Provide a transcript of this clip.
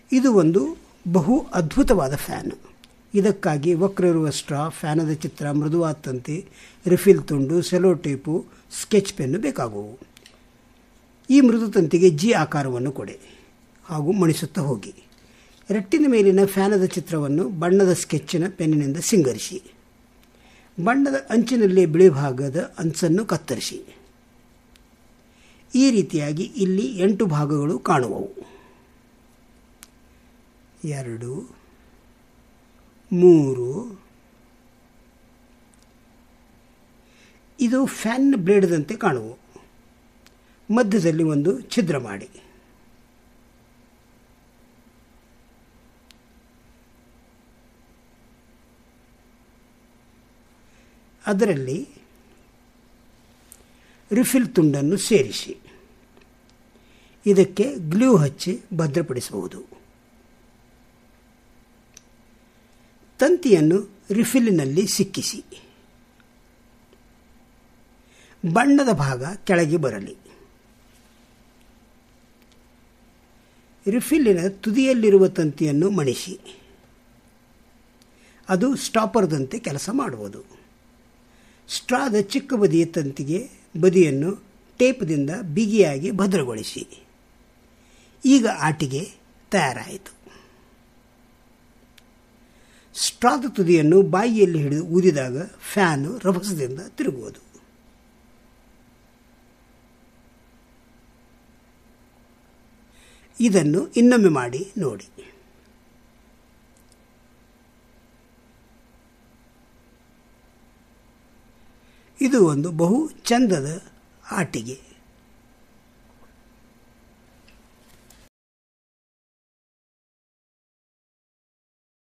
ಇದು ಒಂದು ಬಹು ಅದ್ಭುತವಾದ ಫ್ಯಾನ್ ಇದಕ್ಕಾಗಿ ವಕ್ರ ಇರುವ ಸ್ಟ್ರಾ ಫ್ಯಾನದ ಚಿತ್ರ ಮೃದುವಾದ ತಂತಿ ರಿಫಿಲ್ ತುಂಡು ಸೆಲೋ ಟೇಪು ಸ್ಕೆಚ್ ಪೆನ್ನು ಬೇಕಾಗುವು ಈ ಮೃದು ತಂತಿಗೆ ಜಿ ಆಕಾರವನ್ನು ಕೊಡಿ ಹಾಗೂ ಮಣಿಸುತ್ತಾ ಹೋಗಿ ರಟ್ಟಿನ ಮೇಲಿನ ಫ್ಯಾನದ ಚಿತ್ರವನ್ನು ಬಣ್ಣದ ಸ್ಕೆಚ್ಚಿನ ಪೆನ್ನಿನಿಂದ ಸಿಂಗರಿಸಿ ಬಣ್ಣದ ಅಂಚಿನಲ್ಲಿ ಬಿಳಿ ಭಾಗದ ಅಂಚನ್ನು ಕತ್ತರಿಸಿ ಈ ರೀತಿಯಾಗಿ ಇಲ್ಲಿ ಎಂಟು ಭಾಗಗಳು ಕಾಣುವವು ಎರಡು ಮೂರು ಇದು ಫ್ಯಾನ್ ಬ್ಲೇಡ್ದಂತೆ ಕಾಣುವು ಮಧ್ಯದಲ್ಲಿ ಒಂದು ಛಿದ್ರ ಮಾಡಿ ಅದರಲ್ಲಿ ರಿಫಿಲ್ ತುಂಡನ್ನು ಸೇರಿಸಿ ಇದಕ್ಕೆ ಗ್ಲೂ ಹಚ್ಚಿ ಭದ್ರಪಡಿಸಬಹುದು ತಂತಿಯನ್ನು ರಿಫಿಲ್ಲಿನಲ್ಲಿ ಸಿಕ್ಕಿಸಿ ಬಣ್ಣದ ಭಾಗ ಕೆಳಗೆ ಬರಲಿ ರಿಫಿಲ್ಲಿನ ತುದಿಯಲ್ಲಿರುವ ತಂತಿಯನ್ನು ಮಣಿಸಿ ಅದು ಸ್ಟಾಪರ್ದಂತೆ ಕೆಲಸ ಮಾಡುವುದು ಸ್ಟ್ರಾದ ಚಿಕ್ಕ ಬದಿಯ ತಂತಿಗೆ ಬದಿಯನ್ನು ಟೇಪ್ದಿಂದ ಬಿಗಿಯಾಗಿ ಭದ್ರಗೊಳಿಸಿ ಈಗ ಆಟಿಗೆ ತಯಾರಾಯಿತು ಸ್ಟ್ರಾದ ತುದಿಯನ್ನು ಬಾಯಿಯಲ್ಲಿ ಹಿಡಿದು ಊದಿದಾಗ ಫ್ಯಾನು ರಭಸದಿಂದ ತಿರುಗುವುದು ಇದನ್ನು ಇನ್ನೊಮ್ಮೆ ಮಾಡಿ ನೋಡಿ ಇದು ಒಂದು ಬಹು ಚಂದದ ಆಟಿಗೆ